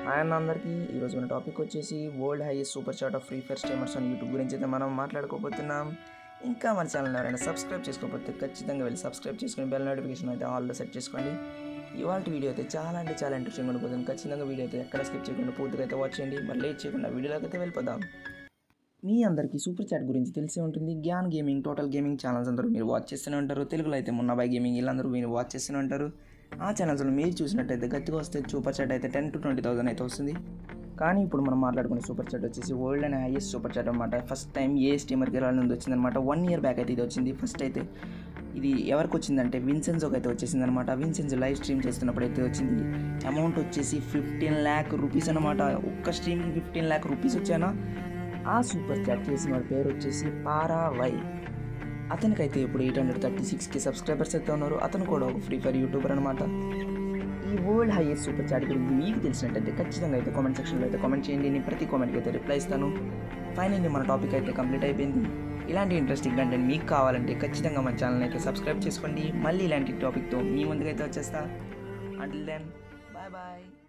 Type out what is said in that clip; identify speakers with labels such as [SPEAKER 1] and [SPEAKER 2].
[SPEAKER 1] ఆయన అందరికీ ఈరోజు మన టాపిక్ వచ్చేసి world highest super chat of free fire streamers అని యూట్యూబ్ గురించి అయితే మనం మాట్లాడుకోబోతున్నాం ఇంకా మన ఛానల్ ఎవరైనా సబ్స్క్రైబ్ చేసుకోకపోతే ఖచ్చితంగా వెళ్ళి సబ్స్క్రైబ్ చేసుకుని బెల్ నోటిఫికేషన్ అయితే ఆల్లో సెట్ చేసుకోండి ఇవాళ వీడియో అయితే చాలా అంటే చాలా ఇంట్రెస్టింగ్ ఉండిపోతుంది ఖచ్చితంగా వీడియో అయితే ఎక్కడ స్కిప్ చేయకుండా పూర్తిగా అయితే వాచ్ చేయండి మరి లేట్ చేయకుండా వీడియోలోకి అయితే వెళ్ళిపోదాం మీ అందరికీ సూపర్ చాట్ గురించి తెలిసే ఉంటుంది Gyan gaming total gaming channels అందరూ మీరు వాచ్ చేస్తూనే ఉంటారు తెలుగులో అయితే మున్నాబాయ్ గేమింగ్ వీళ్ళందరూ మీరు వాచ్ చేస్తూనే ఉంటారు ఆ ఛానల్స్లో మీరు చూసినట్టయితే గట్టిగా వస్తే సూపర్ చాట్ అయితే టెన్ టు ట్వంటీ థౌసండ్ అయితే వస్తుంది కానీ ఇప్పుడు మనం మాట్లాడుకునే సూపర్ చాట్ వచ్చేసి వరల్డ్ అనే హైయెస్ట్ సూపర్ చాట్ అనమాట ఫస్ట్ టైం ఏ స్టీమర్కి వెళ్ళాలని వచ్చిందనమాట వన్ ఇయర్ బ్యాక్ అయితే ఇది వచ్చింది ఫస్ట్ అయితే ఇది ఎవరికి వచ్చిందంటే విన్సెన్స్కి అయితే వచ్చేసింది అనమాట విన్సెన్స్ లైవ్ స్ట్రీమ్ చేస్తున్నప్పుడు అయితే వచ్చింది అమౌంట్ వచ్చేసి ఫిఫ్టీన్ ల్యాక్ రూపీస్ అనమాట ఒక్క స్ట్రీమ్కి ఫిఫ్టీన్ ల్యాక్ రూపీస్ వచ్చానా ఆ సూపర్ చాట్ చేసిన వాడి పేరు వచ్చేసి పారా వై అతనికైతే ఇప్పుడు ఎయిట్ హండ్రెడ్ థర్టీ సిక్స్కి సబ్స్క్రైబర్స్ అయితే ఉన్నారు అతను కూడా ఒక ఫ్రీ ఫైర్ యూట్యూబర్ అనమాట ఈ వరల్డ్ హైయెస్ట్ సూపర్ చాట్ గురించి మీకు తెలిసినట్టయితే ఖచ్చితంగా అయితే కామెంట్ సెక్షన్లో అయితే కామెంట్ చేయండి నేను ప్రతి కామెంట్కి అయితే రిప్లై ఇస్తాను ఫైనల్లీ మన టాపిక్ అయితే కంప్లీట్ అయిపోయింది ఇలాంటి ఇంట్రెస్టింగ్ కంటెంట్ మీకు కావాలంటే ఖచ్చితంగా మన ఛానల్ అయితే సబ్స్క్రైబ్ చేసుకోండి మళ్ళీ ఇలాంటి టాపిక్తో మీ ముందుకైతే వచ్చేస్తా అంటిల్ దెన్ బాయ్ బాయ్